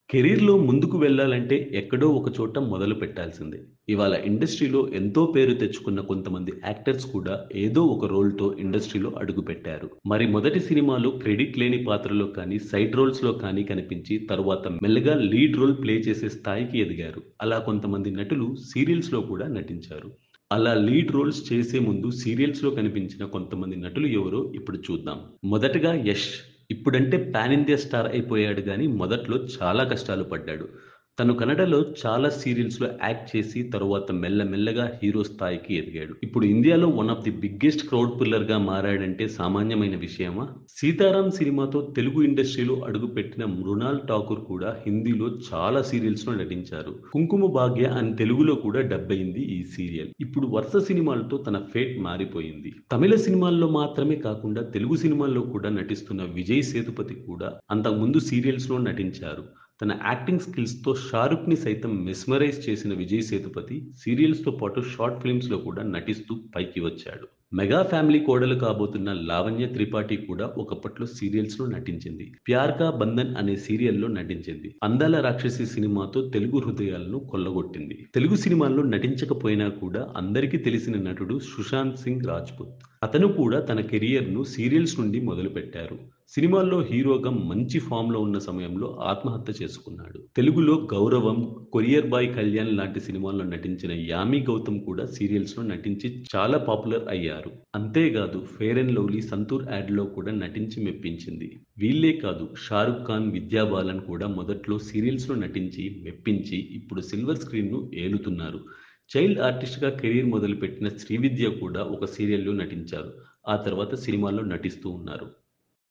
కెరీర్‌లో ముందుకు వెళ్ళాలంటే ఎక్కడో ఒక చోట మొదలు పెట్టాల్సిందే. ఇవాళ ఇండస్ట్రీలో ఎంతో పేరు తెచ్చుకున్న కొంతమంది యాక్టర్స్ కూడా ఏదో ఒక రోల్‌తో ఇండస్ట్రీలో అడుగుపెట్టారు. మరి మొదటి సినిమాలో క్రెడిట్ లేని పాత్రలో కానీ, సైడ్ రోల్స్‌లో కానీ కనిపించి తరువాత మెల్లగా లీడ్ రోల్ ప్లే చేసే స్థాయికి ఎదిగారు. అలా కొంతమంది నటులు సీరియల్స్‌లో కూడా నటించారు. అలా లీడ్ రోల్స్ చేసే ముందు సీరియల్స్‌లో కనిపించిన కొంతమంది నటులు ఎవరో ఇప్పుడు చూద్దాం. మొదటగా యష్. ఇప్పుడంటే పాన్ ఇండియా స్టార్ అయిపోయాడు గానీ మొదట్లో చాలా కష్టాలు పడ్డాడు. తను కన్నడలో చాలా సీరియల్స్‌లో యాక్ట్ చేసి తరువాత మెల్లమెల్లగా హీరో స్థాయికి ఎదిగాడు. ఇప్పుడు ఇండియాలో one of the biggest crowd పుల్లర్‌గా మారాడంటే సామాన్యమైన విషయమా? 'సీతారాం' సినిమాతో తెలుగు ఇండస్ట్రీలో అడుగుపెట్టిన మృణాల్ ఠాకూర్ కూడా హిందీలో చాలా సీరియల్స్‌లో నటించారు. 'కుంకుమ భాగ్య' అని తెలుగులో కూడా డబ్ అయింది ఈ సీరియల్. ఇప్పుడు వరుస సినిమాలతో తన ఫేట్ మారిపోయింది. తమిళ సినిమాల్లో మాత్రమే కాకుండా తెలుగు సినిమాల్లో కూడా నటిస్తున్న విజయ్ సేతుపతి కూడా అంతకుముందు సీరియల్స్‌లో నటించారు. తన యాక్టింగ్ స్కిల్స్‌తో షారుఖ్‌ని సైతం మెస్మరైజ్ చేసిన విజయ్ సేతుపతి సీరియల్స్‌తో పాటు షార్ట్ ఫిల్మ్స్‌లో కూడా నటిస్తూ పైకి వచ్చాడు. మెగా ఫ్యామిలీ కోడలు కాబోతున్న లావణ్య త్రిపాఠి కూడా ఒకప్పట్లో సీరియల్స్‌లో నటించింది. 'ప్యార్ కా బంధన్' అనే సీరియల్‌లో నటించింది. 'అందాల రాక్షసి' సినిమాతో తెలుగు హృదయాలను కొల్లగొట్టింది. తెలుగు సినిమాల్లో నటించకపోయినా కూడా అందరికీ తెలిసిన నటుడు సుశాంత్ సింగ్ రాజ్‌పుత్. అతను కూడా తన కెరియర్‌ను సీరియల్స్ నుండి మొదలుపెట్టారు. సినిమాల్లో హీరోగా మంచి ఫామ్‌లో ఉన్న సమయంలో ఆత్మహత్య చేసుకున్నాడు. తెలుగులో 'గౌరవం', 'కొరియర్ బాయ్ కళ్యాణ్' లాంటి సినిమాల్లో నటించిన యామి గౌతమ్ కూడా సీరియల్స్‌లో నటించి చాలా పాపులర్ అయ్యారు. అంతేకాదు 'ఫెయిర్ అండ్ లవ్లీ', 'సంతూర్' యాడ్‌లో కూడా నటించి మెప్పించింది. వీళ్ళే కాదు షారుఖ్ ఖాన్, విద్యా బాలన్ కూడా మొదట్లో సీరియల్స్‌లో నటించి మెప్పించి ఇప్పుడు సిల్వర్ స్క్రీన్‌ను ఏలుతున్నారు. చైల్డ్ ఆర్టిస్ట్‌గా కెరీర్ మొదలుపెట్టిన శ్రీవిద్య కూడా ఒక సీరియల్‌లో నటించారు. ఆ తర్వాత సినిమాల్లో నటిస్తూ ఉన్నారు.